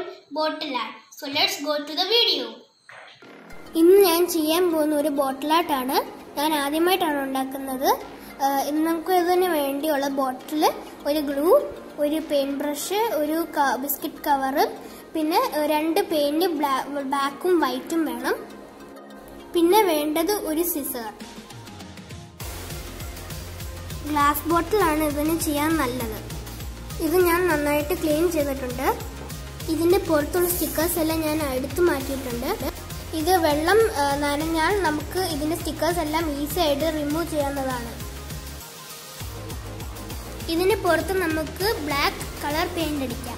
bottle art. So let's go to the video. ഇന്ന് ഞാൻ ചെയ്യാൻ പോകുന്ന ഒരു ബോട്ടിലായിട്ടാണ് ഞാൻ ആദ്യമായിട്ടാണ് ഉണ്ടാക്കുന്നത് ആ, ഇന്ന് നമുക്ക് ഇതിന് വേണ്ടിയുള്ള ബോട്ടിൽ ഒരു ഗ്ലൂ ഒരു പെയിന്റ് ബ്രഷ് ഒരു ബിസ്ക്കറ്റ് കവറ് പിന്നെ ആ, രണ്ട് പെയിന്റ് ബ്ലാക്കും വൈറ്റും വേണം പിന്നെ വേണ്ടത് ഒരു സിസർ ഗ്ലാസ് ബോട്ടിലാണ് ഇതിന് ചെയ്യാൻ നല്ലത് ഇത് ഞാൻ നന്നായിട്ട് ക്ലീൻ ചെയ്തിട്ടുണ്ട് ഇതിന്റെ പുറത്തുള്ള സ്റ്റിക്കേഴ്സ് എല്ലാം ഞാൻ എടുത്തു മാറ്റിയിട്ടുണ്ട് ഇത് വെള്ളം ആ, നനഞ്ഞാൽ നമുക്ക് ഇതിന്റെ സ്റ്റിക്കേഴ്സ് എല്ലാം ഈസി ആയിട്ട് റിമൂവ് ചെയ്യാവുന്നതാണ് ഇതിന് പുറത്ത് നമുക്ക് ബ്ലാക്ക് കളർ പെയിന്റ് അടിക്കാം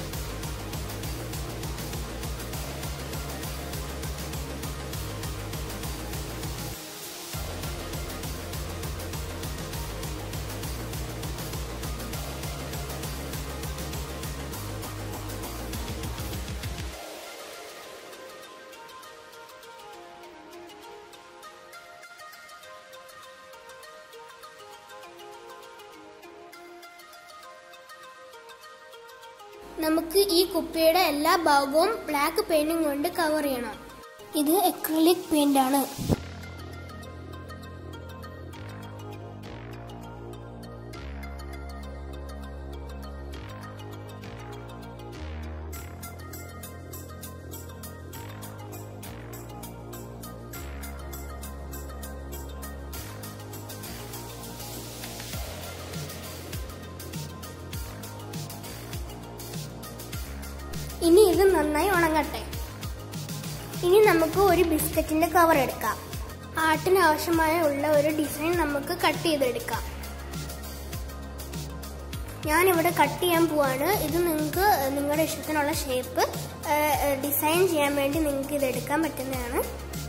നമുക്ക് ഈ കുപ്പിയുടെ എല്ലാ ഭാഗവും ബ്ലാക്ക് പെയിന്റും കൊണ്ട് കവർ ചെയ്യണം ഇത് എക്രലിക് പെയിന്റ് ആണ് ഇനി ഇത് നന്നായി ഉണങ്ങട്ടെ ഇനി നമുക്ക് ഒരു ബിസ്ക്കറ്റിന്റെ കവർ എടുക്കാം ആർട്ടിന് ആവശ്യമായ ഉള്ള ഒരു ഡിസൈൻ നമുക്ക് കട്ട് ചെയ്തെടുക്കാം ഞാനിവിടെ കട്ട് ചെയ്യാൻ പോവാണ് ഇത് നിങ്ങൾക്ക് നിങ്ങളുടെ ഇഷ്ടത്തിനുള്ള ഷേപ്പ് ഡിസൈൻ ചെയ്യാൻ വേണ്ടി നിങ്ങൾക്ക് ഇത് എടുക്കാൻ പറ്റുന്നതാണ്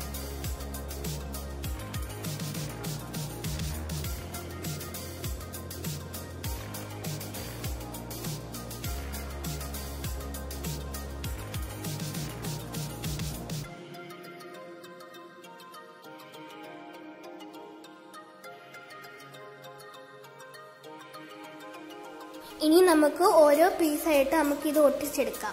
ഇനി നമുക്ക് ഓരോ പീസായിട്ട് നമുക്ക് ഇത് ഒട്ടിച്ചെടുക്കാം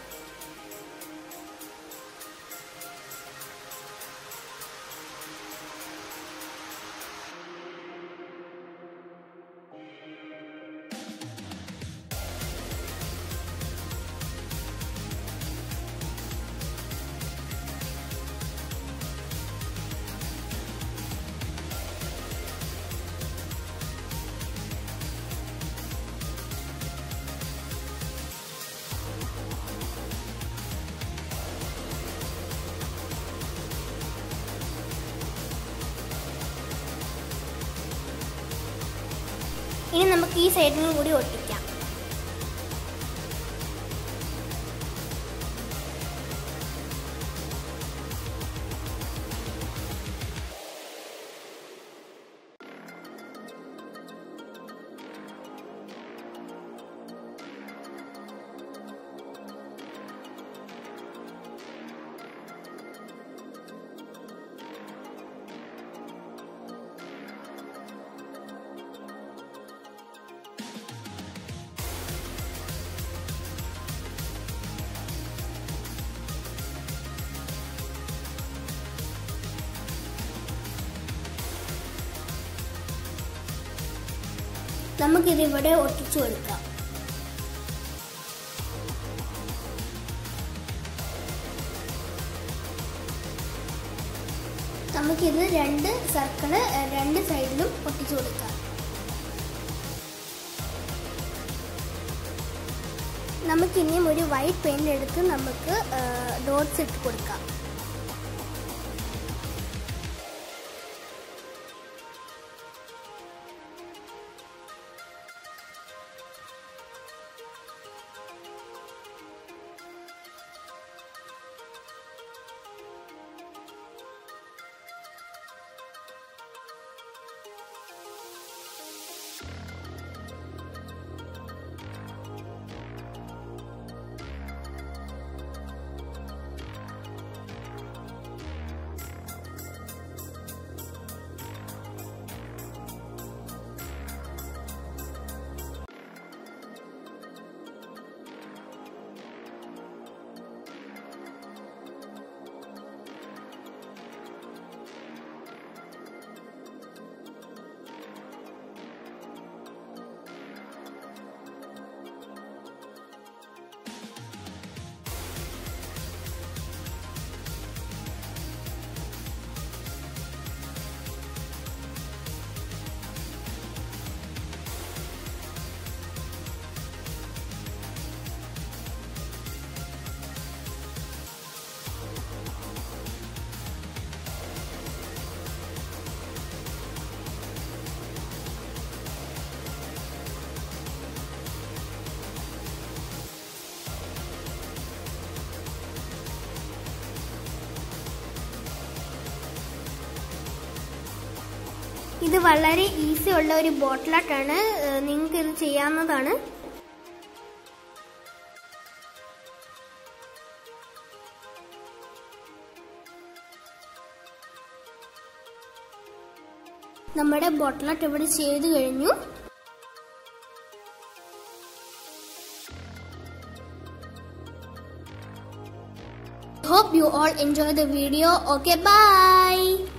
ഇനി നമുക്ക് ഈ സൈഡിലും കൂടി ഒട്ടിക്കാം നമുക്കിത് ഇവിടെ ഒട്ടിച്ചു കൊടുക്കാം നമുക്കിത് രണ്ട് സർക്കിള് രണ്ട് സൈഡിലും ഒട്ടിച്ചു കൊടുക്കാം നമുക്കിനിയും ഒരു വൈറ്റ് പെയിന്റ് എടുത്ത് നമുക്ക് ഡോട്ട്സ് ഇട്ട് കൊടുക്കാം ഇത് വളരെ ഈസി ഉള്ള ഒരു ബോട്ടിലാട്ടാണ് നിങ്ങൾക്ക് ഇത് ചെയ്യാവുന്നതാണ് നമ്മുടെ ബോട്ടിലാട്ട് ഇവിടെ ചെയ്ത് കഴിഞ്ഞു Hope you all enjoy the video. Okay, bye.